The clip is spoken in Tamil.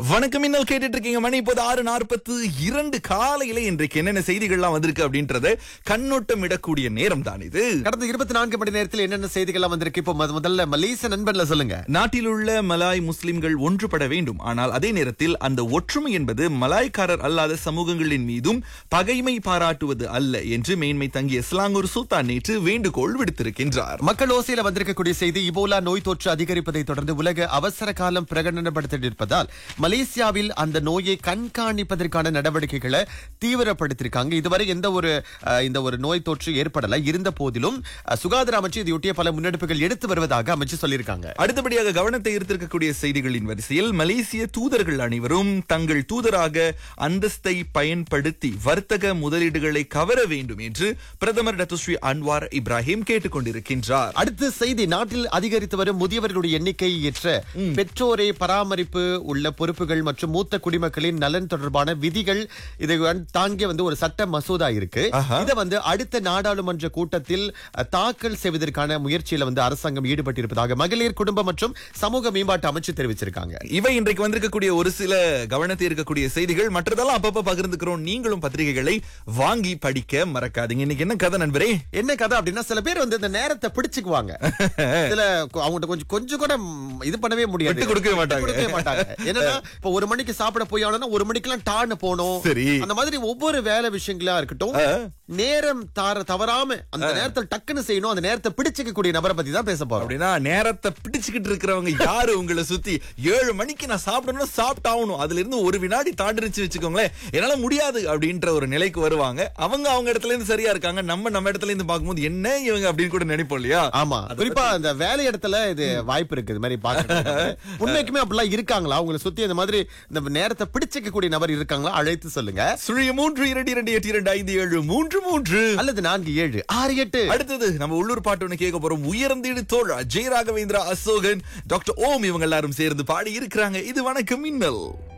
வணக்கம் இன்னல் கேட்டுட்டு இருக்கீங்க மணி இப்போது ஆறு நாற்பத்து இரண்டு காலையில இன்றைக்கு என்னென்ன செய்திகள்லாம் வந்திருக்கு அப்படின்றத கண்ணோட்டம் இடக்கூடிய நேரம் தான் இது கடந்த இருபத்தி நான்கு மணி நேரத்தில் என்னென்ன செய்திகள்லாம் வந்திருக்கு இப்போ முத- முதல்ல மலேசிய நண்பன்ல சொல்லுங்க நாட்டில் உள்ள மலாய் முஸ்லிம்கள் ஒன்றுபட வேண்டும் ஆனால் அதே நேரத்தில் அந்த ஒற்றுமை என்பது மலாய்க்காரர் அல்லாத சமூகங்களின் மீதும் பகைமை பாராட்டுவது அல்ல என்று மேன்மை தங்கிய இஸ்லாங்கூர் சுல்தான் நேற்று வேண்டுகோள் விடுத்திருக்கின்றார் மக்கள் ஓசையில வந்திருக்கக்கூடிய செய்தி இபோலா நோய் தொற்று அதிகரிப்பதை தொடர்ந்து உலக அவசர காலம் பிரகடனப்படுத்தியிருப்பதால் மலேசியாவில் அந்த நோயை கண்காணிப்பதற்கான நடவடிக்கைகளை தீவிரப்படுத்தியிருக்காங்க இதுவரை எந்த ஒரு அஹ், இந்த ஒரு நோய் தொற்று ஏற்படல இருந்த போதிலும் அஹ், சுகாதார அமைச்சு இதையொட்டிய பல முன்னெடுப்புகள் எடுத்து வருவதாக அமைச்சு சொல்லியிருக்காங்க அடுத்தபடியாக கவனத்தை ஈர்த்திருக்கக்கூடிய செய்திகளின் வரிசையில் மலேசிய தூதர்கள் அனைவரும் தங்கள் தூதராக அந்தஸ்தை பயன்படுத்தி வர்த்தக முதலீடுகளை கவர வேண்டும் என்று பிரதமர் டத்துஸ்ரீ அன்வார் இப்ராஹிம் கேட்டுக் கொண்டிருக்கின்றார் அடுத்த செய்தி நாட்டில் அதிகரித்து வரும் முதியவர்களுடைய எண்ணிக்கையை ஏற்ற பெற்றோரை பராமரிப்பு உள்ள பொறுப்புகள் மற்றும் மூத்த குடிமக்களின் நலன் தொடர்பான விதிகள் இதை வந்து தாங்கிய வந்து ஒரு சட்ட மசோதா இருக்கு ஆஹா. இதை வந்து அடுத்த நாடாளுமன்ற கூட்டத்தில் அஹ், தாக்கல் செய்வதற்கான முயற்சியில வந்து அரசாங்கம் ஈடுபட்டிருப்பதாக மகளிர் குடும்ப மற்றும் சமூக மேம்பாட்டு அமைச்சு தெரிவிச்சிருக்காங்க இவை இன்றைக்கு வந்திருக்கக்கூடிய ஒரு சில கவனத்தை இருக்கக்கூடிய செய்திகள் மற்றதெல்லாம் அப்பப்ப பகிர்ந்துக்கிறோம் நீங்களும் பத்திரிகைகளை வாங்கி படிக்க மறக்காதீங்க இன்னைக்கு என்ன கதை நண்பரே என்ன கதை அப்படின்னா சில பேர் வந்து இந்த நேரத்தை பிடிச்சுக்குவாங்க சில அவங்கள்ட்ட கொஞ்சம் கொஞ்சம் கூட ம், இது பண்ணவே முடியாது விட்டு கொடுக்கவே மாட்டாங்க. விட்டு கொடுக்கவே மாட்டாங்க என்னன்னா இப்ப ஒரு மணிக்கு சாப்பிட போய் ஆகணும்னா ஒரு மணிக்கெல்லாம் டான்னு போகணும் சரி. அந்த மாதிரி ஒவ்வொரு வேலை விஷயங்களா இருக்கட்டும் நேரம் தார தவறாம அந்த நேரத்துல டக்குன்னு செய்யணும் அந்த நேரத்தை பிடிச்சுக்க கூடிய நபரை பத்தி தான் பேச போறோம் அப்படின்னா நேரத்தை பிடிச்சுக்கிட்டு இருக்கிறவங்க யாரு உங்களை சுத்தி ஏழு மணிக்கு நான் சாப்பிடணும் சாப்பிட்டாகணும் அதுல இருந்து ஒரு வினாடி தாண்டிருச்சு வச்சுக்கோங்களேன் என்னால முடியாது அப்படின்ற ஒரு நிலைக்கு வருவாங்க அவங்க அவங்க இடத்துல இருந்து சரியா இருக்காங்க நம்ம நம்ம இடத்துல இருந்து பார்க்கும்போது என்ன இவங்க அப்படின்னு கூட நினைப்போம் இல்லையா ஆமா குறிப்பா அந்த வேலை இடத்துல இது வாய்ப்பு இருக்கு இது மாதிரி பாக்குறது உண்மைக்குமே அப்படிலாம் இருக்காங்களா உங்களை சுத்தி இந்த மாதிரி இந்த நேரத்தை பிடிச்சுக்க கூடிய நபர் இருக்காங்களா அழைத்து சொல்லுங்க சுழிய மூன்று இரண்டு இரண்டு எட்டு இரண்டு ஐந்து ஏழு மூன்று மூன்று அல்லது நான்கு ஏழு ஆறு எட்டு அடுத்தது நம்ம உள்ளூர் பாட்டு ஒண்ணு கேட்க போறோம் உயர்ந்தீடு தோழா ஜெயராகவேந்திரா அசோகன் டாக்டர் ஓம் இவங்க எல்லாரும் சேர்ந்து பாடி இருக்கிறாங்க இது வணக்கம் மின்னல்